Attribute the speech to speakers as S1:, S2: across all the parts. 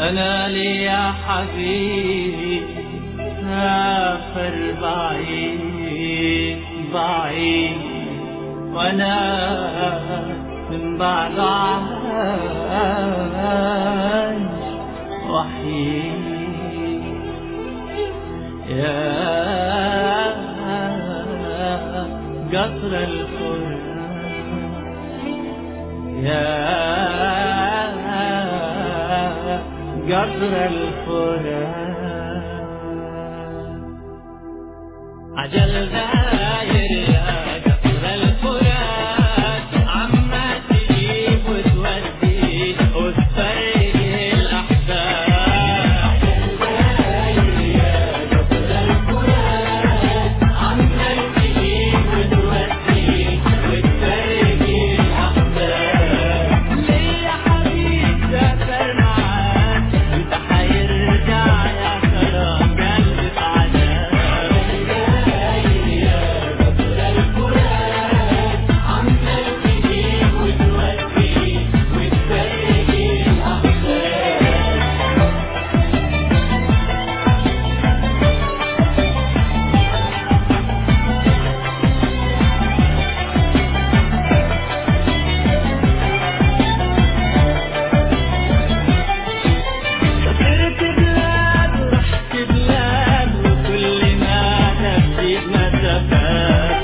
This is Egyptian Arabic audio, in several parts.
S1: أنا لي يا حبيبي سافر بعيد بعيد وأنا من بعد عايش وحيد يا قصر القرآن يا قصر الفرات عجل داير يا قصر الفرات عما تجيب وتودي وتفرق الأحباب عجل داير يا قصر الفرات عما تجيب وتودي وتفرق الأحباب ليه يا حبيب سافر معاك انت حيرجع يا سلام قلبي في عذاب يا قصر الفرات عمال تجيب وتودي وتفرق الأحباب سافرت بلاد ورحت بلاد وكل ما نفسي مسافات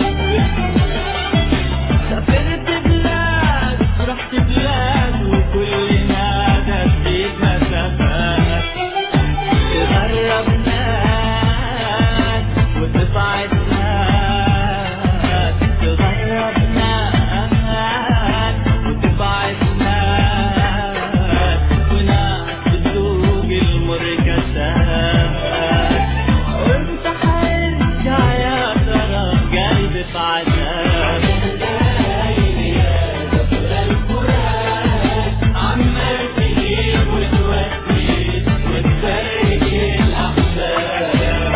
S1: سافرت بلاد ورحت بلاد وكل ما نفسي مسافات تغرب ناس وتبعد ناس تغرب ناس وتبعد ناس وناس بتسوق المركزات وانت حرجع يا ترى قلبي في عذاب عمال تجيب وتودي وتفرق الأحباب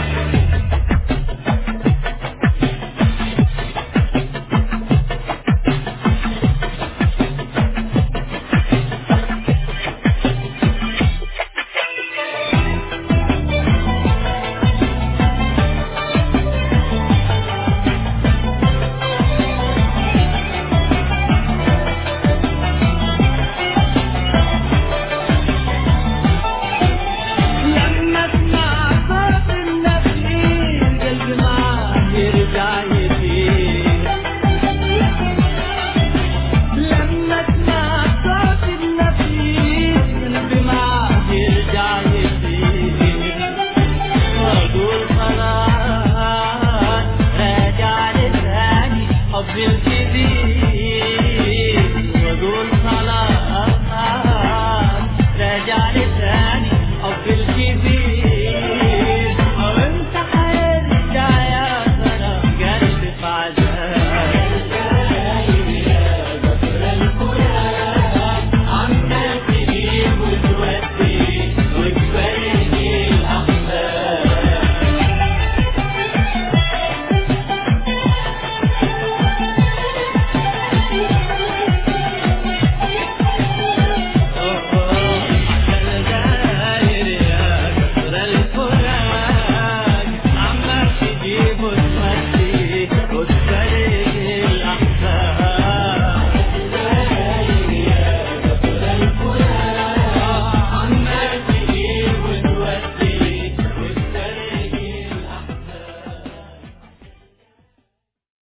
S1: لما اسمع صوت النفير قلبي معاه يرجع يطير لما اسمع صوت النفير قلبي معاه يرجع يطير واقول خلاص راجع لثاني حبي